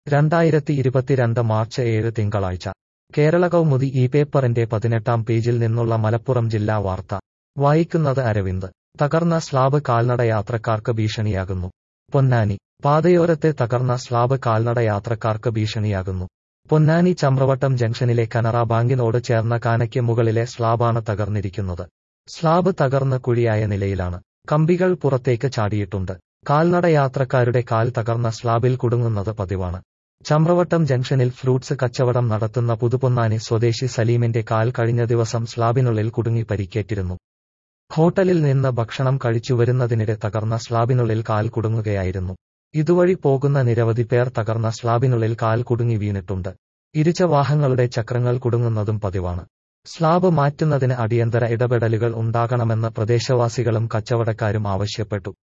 രണ്ടായിരത്തി ഇരുപത്തിരണ്ട് മാർച്ച് ഏഴ് തിങ്കളാഴ്ച കേരള കൗമുദി ഈ പേപ്പറിന്റെ പതിനെട്ടാം പേജിൽ നിന്നുള്ള മലപ്പുറം ജില്ലാ വാർത്ത വായിക്കുന്നത് അരവിന്ദ് തകർന്ന സ്ലാബ് കാൽനട യാത്രക്കാർക്ക് ഭീഷണിയാകുന്നു പൊന്നാനി പാതയോരത്തെ തകർന്ന സ്ലാബ് കാൽനട യാത്രക്കാർക്ക് ഭീഷണിയാകുന്നു പൊന്നാനി ചമ്രവട്ടം ജംഗ്ഷനിലെ കനറ ബാങ്കിനോട് ചേർന്ന കാനയ്ക്ക് മുകളിലെ സ്ലാബാണ് തകർന്നിരിക്കുന്നത് സ്ലാബ് തകർന്ന് കുഴിയായ നിലയിലാണ് കമ്പികൾ പുറത്തേക്ക് ചാടിയിട്ടുണ്ട് കാൽനട യാത്രക്കാരുടെ കാൽ തകർന്ന സ്ലാബിൽ കുടുങ്ങുന്നത് പതിവാണ് ചമ്രവട്ടം ജംഗ്ഷനിൽ ഫ്രൂട്ട്സ് കച്ചവടം നടത്തുന്ന പുതുപൊന്നാനി സ്വദേശി സലീമിന്റെ കാൽ കഴിഞ്ഞ ദിവസം സ്ലാബിനുള്ളിൽ കുടുങ്ങി പരിക്കേറ്റിരുന്നു ഹോട്ടലിൽ നിന്ന് ഭക്ഷണം കഴിച്ചു വരുന്നതിനിടെ തകർന്ന സ്ലാബിനുള്ളിൽ കാൽ കുടുങ്ങുകയായിരുന്നു ഇതുവഴി പോകുന്ന നിരവധി പേർ തകർന്ന സ്ലാബിനുള്ളിൽ കാൽ കുടുങ്ങി വീണിട്ടുണ്ട് ഇരിച്ച വാഹനങ്ങളുടെ ചക്രങ്ങൾ കുടുങ്ങുന്നതും പതിവാണ് സ്ലാബ് മാറ്റുന്നതിന് അടിയന്തര ഇടപെടലുകൾ ഉണ്ടാകണമെന്ന് പ്രദേശവാസികളും കച്ചവടക്കാരും ആവശ്യപ്പെട്ടു